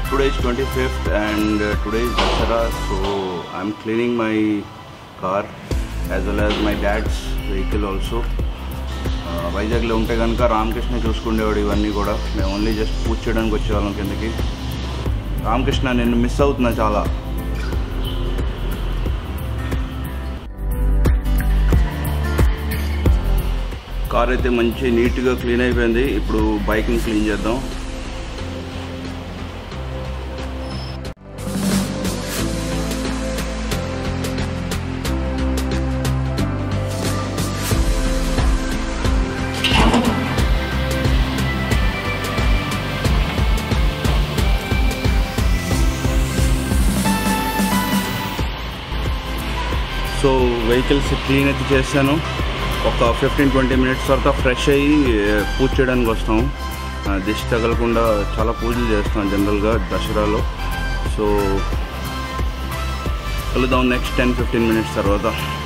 Today is 25th and uh, today is Dasara, so I'm cleaning my car as well as my dad's vehicle also. ఆ, వైజాగ్లో ఉంటే కనుక రామకృష్ణ చూసుకునేవాడు ఇవన్నీ కూడా మేము ఓన్లీ జస్ట్ పూజ చేయడానికి వచ్చేవాళ్ళం కిందకి రామకృష్ణ నేను మిస్ అవుతున్నా చాలా కార్ అయితే మంచి నీట్గా క్లీన్ అయిపోయింది ఇప్పుడు బైక్ని క్లీన్ చేద్దాం సో వెహికల్స్ క్లీన్ అయితే చేశాను ఒక ఫిఫ్టీన్ ట్వంటీ మినిట్స్ తర్వాత ఫ్రెష్ అయ్యి ఏ, పూజ చేయడానికి వస్తాం ఆ, దిష్టి తగలకుండా చాలా పూజలు చేస్తాం జనరల్గా దసరాలో సో కలుద్దాం నెక్స్ట్ టెన్ ఫిఫ్టీన్ మినిట్స్ తర్వాత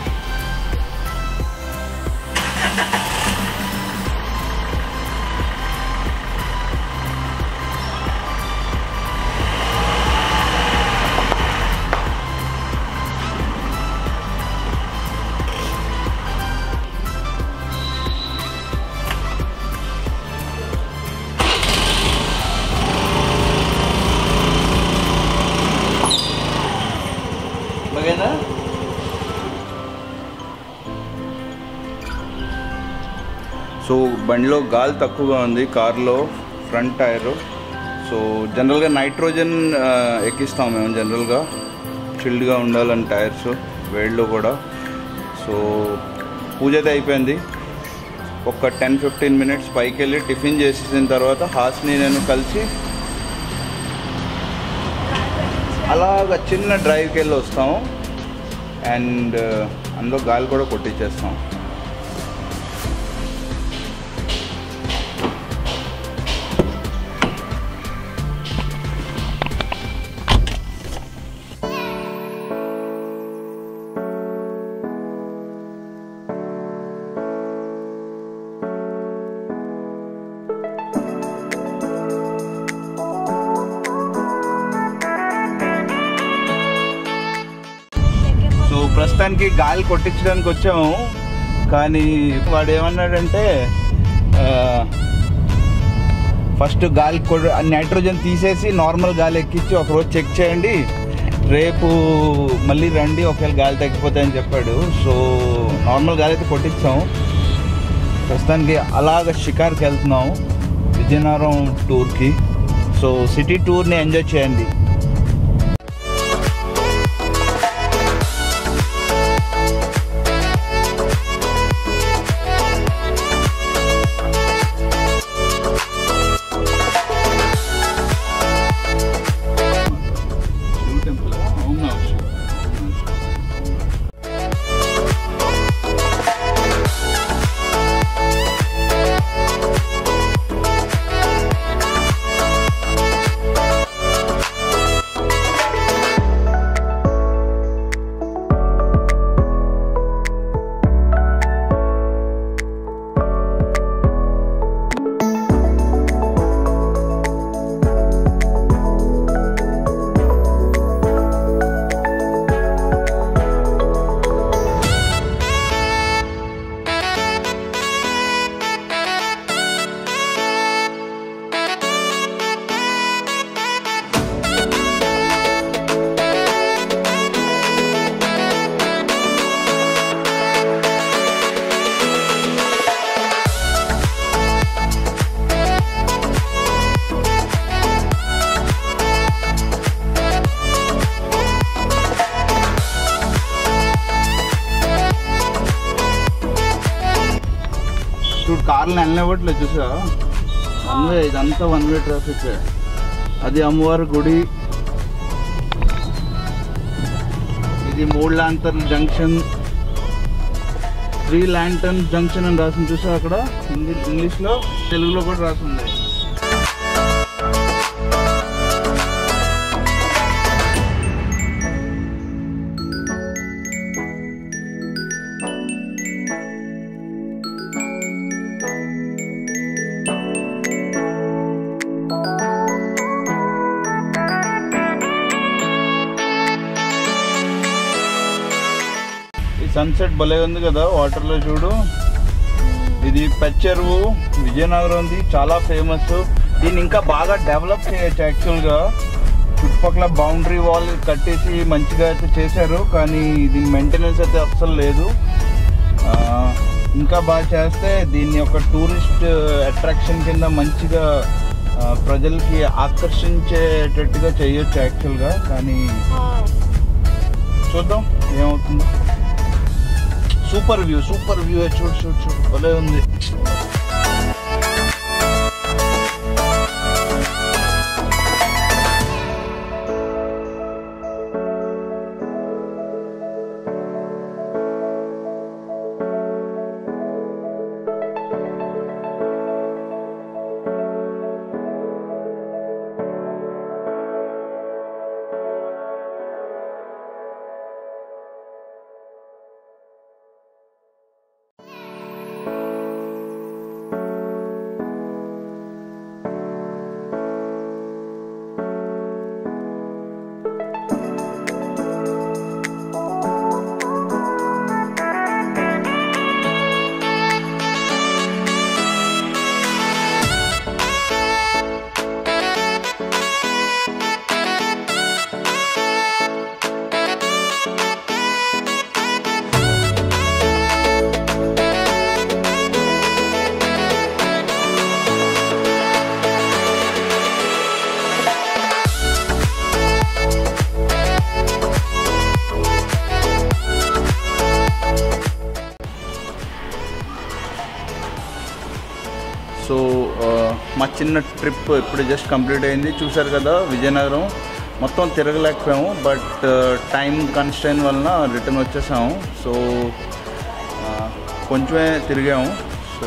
బాగేనా సో బండిలో గాలి తక్కువగా ఉంది కార్లో ఫ్రంట్ టైర్ సో జనరల్గా నైట్రోజన్ ఆ, ఎక్కిస్తాం మేము జనరల్గా చిల్డ్గా ఉండాలని టైర్స్ వేడిలో కూడా సో పూజ అయితే అయిపోయింది ఒక టెన్ ఫిఫ్టీన్ మినిట్స్ పైకి వెళ్ళి టిఫిన్ చేసేసిన తర్వాత హాస్ని నేను కలిసి అలాగ చిన్న డ్రైవ్కి వెళ్ళి వస్తాము అండ్ అందులో గాలి కూడా కొట్టించేస్తాం సో ప్రస్తుతానికి గాలి కొట్టించడానికి వచ్చాము కానీ వాడు ఏమన్నాడంటే ఆ, ఫస్ట్ గాలి కొ నైట్రోజన్ తీసేసి నార్మల్ గాలి ఎక్కించి ఒకరోజు చెక్ చేయండి రేపు మళ్ళీ రండి ఒకవేళ గాలి తగ్గిపోతే అని చెప్పాడు సో నార్మల్ గాలి అయితే కొట్టించాం ప్రస్తుతానికి అలాగ షికార్కి వెళ్తున్నాం విజయనగరం టూర్కి సో సిటీ టూర్ని ఎంజాయ్ చేయండి చూడు కార్లు వెళ్ళనివ్వట్లేదు చూసా వన్ వే ఇదంతా వన్ వే ట్రాఫిక్ అది అమ్మవారి గుడి ఇది మూడు లాంతర్ల జంక్షన్ త్రీ ల్యాంటర్న్ జంక్షన్ అని రాసింది చూసా అక్కడ హిందీ ఇంగ్లీష్లో తెలుగులో కూడా రాసింది సన్సెట్ భలే ఉంది కదా వాటర్లో చూడు ఇది పెచ్చెరువు విజయనగరంది చాలా ఫేమస్ దీన్ని ఇంకా బాగా డెవలప్ చేయొచ్చు యాక్చువల్గా చుట్టుపక్కల బౌండరీ వాల్ కట్టేసి మంచిగా అయితే చేశారు కానీ దీని మెయింటెనెన్స్ అయితే అస్సలు లేదు ఆ, ఇంకా బాగా చేస్తే దీన్ని ఒక టూరిస్ట్ అట్రాక్షన్ కింద మంచిగా ఆ, ప్రజలకి ఆకర్షించేటట్టుగా చేయొచ్చు యాక్చువల్గా కానీ చూద్దాం ఏమవుతుందో సూపర్ వ్యూ సూపర్ వ్యూ చూడు చూడు చూడు భలే ఉంది సో ఆ, మా చిన్న ట్రిప్ ఇప్పుడు జస్ట్ కంప్లీట్ అయింది చూసారు కదా విజయనగరం మొత్తం తిరగలేకపోయాము బట్ టైం కన్స్టైన్ వలన రిటర్న్ వచ్చేసాము సో ఆ, కొంచెమే తిరిగాము సో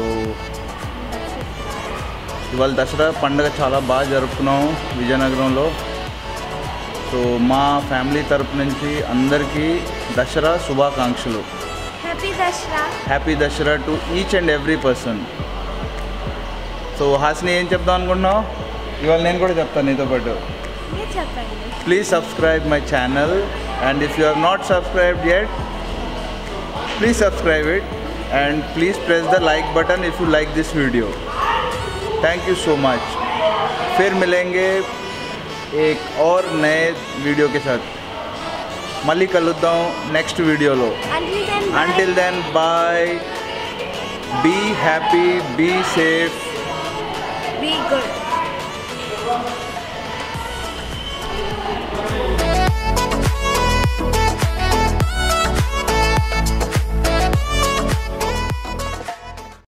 ఇవాళ దసరా పండుగ చాలా బాగా జరుపుకున్నాము విజయనగరంలో సో మా ఫ్యామిలీ తరపు నుంచి అందరికీ దసరా శుభాకాంక్షలు happy Dasara happy Dasara to each and every person so Hasini ఏం చెప్దాం అనుకుంటున్నావు ఇవాళ నేను కూడా చెప్తాను నీతో పాటు మీరు చెప్పండి please subscribe my channel and if you are not subscribed yet please subscribe it and please press the like button if you like this video thank you so much फिर मिलेंगे एक और नए वीडियो के साथ మళ్ళీ కలుద్దాం నెక్స్ట్ వీడియోలో Until then, bye. Until then bye be happy be safe Be good.